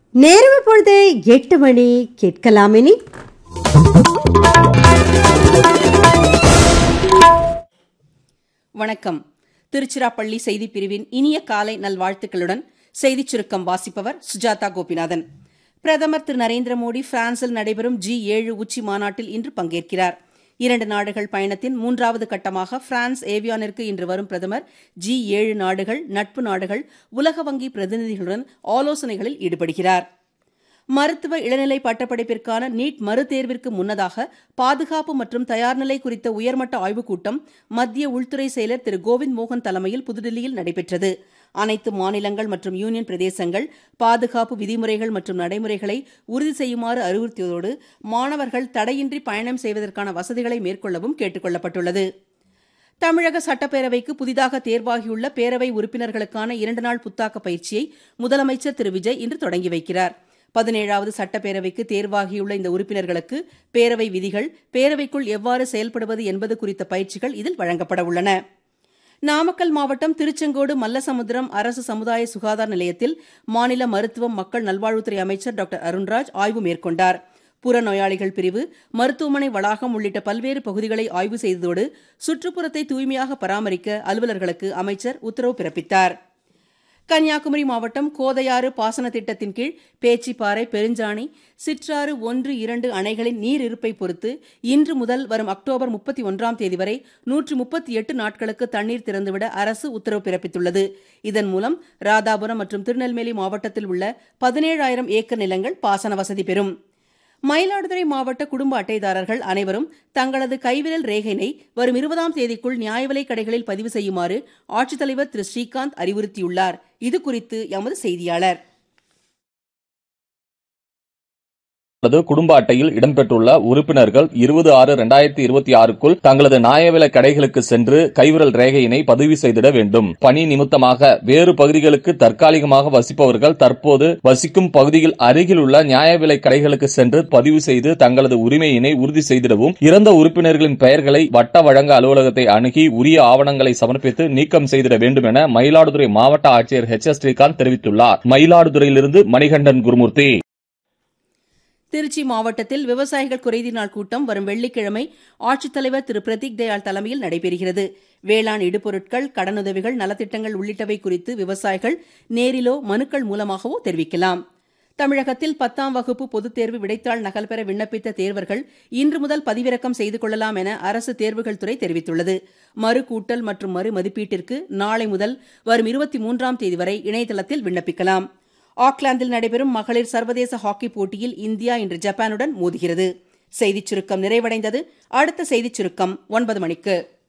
நேரம் இப்பொழுது எட்டு மணி கேட்கலாமினி வணக்கம் திருச்சிராப்பள்ளி செய்திப் பிரிவின் இனிய காலை நல்வாழ்த்துக்களுடன் செய்திச் சுருக்கம் வாசிப்பவர் சுஜாதா கோபிநாதன் பிரதமர் திரு நரேந்திர மோடி பிரான்சில் நடைபெறும் ஜி ஏழு உச்சி மாநாட்டில் இன்று பங்கேற்கிறார் இரண்டு நாடுகள் பயணத்தின் மூன்றாவது கட்டமாக பிரான்ஸ் ஏவியானிற்கு இன்று வரும் பிரதமர் ஜி ஏழு நாடுகள் நட்பு நாடுகள் உலக வங்கி பிரதிநிதிகளுடன் ஆலோசனைகளில் ஈடுபடுகிறார் மருத்துவ இளநிலை பட்டப்படிப்பிற்கான நீட் மறுதேர்விற்கு முன்னதாக பாதுகாப்பு மற்றும் தயார்நிலை குறித்த உயர்மட்ட ஆய்வுக் கூட்டம் மத்திய உள்துறை செயலர் திரு கோவிந்த் மோகன் தலைமையில் புதுடில்லியில் நடைபெற்றது அனைத்து மாநிலங்கள் மற்றும் யூனியன் பிரதேசங்கள் பாதுகாப்பு விதிமுறைகள் மற்றும் நடைமுறைகளை உறுதி செய்யுமாறு அறிவுறுத்தியதோடு மாணவர்கள் தடையின்றி பயணம் செய்வதற்கான வசதிகளை மேற்கொள்ளவும் கேட்டுக் கொள்ளப்பட்டுள்ளது தமிழக சட்டப்பேரவைக்கு புதிதாக தேர்வாகியுள்ள பேரவை உறுப்பினர்களுக்கான இரண்டு நாள் புத்தாக்க பயிற்சியை முதலமைச்சர் திரு விஜய் இன்று தொடங்கி வைக்கிறார் பதினேழாவது சட்டப்பேரவைக்கு தேர்வாகியுள்ள இந்த உறுப்பினர்களுக்கு பேரவை விதிகள் பேரவைக்குள் எவ்வாறு செயல்படுவது என்பது குறித்த பயிற்சிகள் இதில் வழங்கப்பட உள்ளன நாமக்கல் மாவட்டம் திருச்செங்கோடு மல்லசமுத்திரம் அரசு சமுதாய சுகாதார நிலையத்தில் மாநில மருத்துவம் மக்கள் நல்வாழ்வுத்துறை அமைச்சர் டாக்டர் அருண்ராஜ் ஆய்வு மேற்கொண்டார் புறநோயாளிகள் பிரிவு மருத்துவமனை வளாகம் உள்ளிட்ட பல்வேறு பகுதிகளை ஆய்வு செய்ததோடு சுற்றுப்புறத்தை தூய்மையாக பராமரிக்க அலுவலர்களுக்கு அமைச்சர் உத்தரவு பிறப்பித்தார் கன்னியாகுமரி மாவட்டம் கோதையாறு பாசன திட்டத்தின் கீழ் பேச்சிப்பாறை பெருஞ்சாணி சிற்றாறு ஒன்று இரண்டு அணைகளின் நீர் இருப்பை பொறுத்து இன்று முதல் வரும் அக்டோபர் முப்பத்தி ஒன்றாம் தேதி வரை நூற்று முப்பத்தி எட்டு நாட்களுக்கு தண்ணீர் திறந்துவிட அரசு உத்தரவு பிறப்பித்துள்ளது இதன் மூலம் ராதாபுரம் மற்றும் திருநெல்வேலி மாவட்டத்தில் உள்ள பதினேழாயிரம் ஏக்கர் நிலங்கள் பாசன வசதி பெறும் மயிலாடுதுறை மாவட்ட குடும்ப அட்டைதாரர்கள் அனைவரும் தங்களது கைவிரல் ரேகைனை வரும் இருபதாம் தேதிக்குள் நியாய விலைக் கடைகளில் பதிவு செய்யுமாறு ஆட்சித்தலைவர் திரு ஸ்ரீகாந்த் அறிவுறுத்தியுள்ளார் இதுகுறித்து எமது செய்தியாளர் தங்களது குடும்ப அட்டையில் இடம்பெற்றுள்ள உறுப்பினர்கள் இருபது ஆறு இரண்டாயிரத்தி இருபத்தி ஆறுக்குள் தங்களது நியாயவிலை கடைகளுக்கு சென்று கைவிரல் ரேகையினை பதிவு செய்திட வேண்டும் பணி நிமித்தமாக வேறு பகுதிகளுக்கு தற்காலிகமாக வசிப்பவர்கள் தற்போது வசிக்கும் பகுதியில் அருகில் உள்ள நியாய விலை கடைகளுக்கு சென்று பதிவு செய்து தங்களது உரிமையினை உறுதி செய்திடவும் இறந்த உறுப்பினர்களின் பெயர்களை வட்ட வழங்க அலுவலகத்தை அணுகி உரிய ஆவணங்களை சமர்ப்பித்து நீக்கம் செய்திட வேண்டும் என மயிலாடுதுறை மாவட்ட ஆட்சியர் ஹெச் எஸ் ஸ்ரீகாந்த் தெரிவித்துள்ளார் மயிலாடுதுறையிலிருந்து மணிகண்டன் குருமூர்த்தி திருச்சி மாவட்டத்தில் விவசாயிகள் குறைதீர் நாள் கூட்டம் வரும் வெள்ளிக்கிழமை ஆட்சித்தலைவர் திரு பிரதீக் தயாள் தலைமையில் நடைபெறுகிறது வேளாண் இடுபொருட்கள் கடனுதவிகள் நலத்திட்டங்கள் உள்ளிட்டவை குறித்து விவசாயிகள் நேரிலோ மனுக்கள் மூலமாகவோ தெரிவிக்கலாம் தமிழகத்தில் பத்தாம் வகுப்பு பொதுத் தேர்வு விடைத்தாள் நகல் பெற விண்ணப்பித்த தேர்வர்கள் இன்று முதல் பதிவிறக்கம் செய்து கொள்ளலாம் என அரசு தேர்வுகள் துறை தெரிவித்துள்ளது மறு கூட்டல் மற்றும் மறு மதிப்பீட்டிற்கு நாளை முதல் வரும் இருபத்தி மூன்றாம் தேதி வரை இணையதளத்தில் விண்ணப்பிக்கலாம் ஆக்லாந்தில் நடைபெறும் மகளிர் சர்வதேச ஹாக்கி போட்டியில் இந்தியா இன்று ஜப்பானுடன் மோதுகிறது செய்திச் சுருக்கம் நிறைவடைந்தது அடுத்த செய்திச் சுருக்கம் ஒன்பது மணிக்கு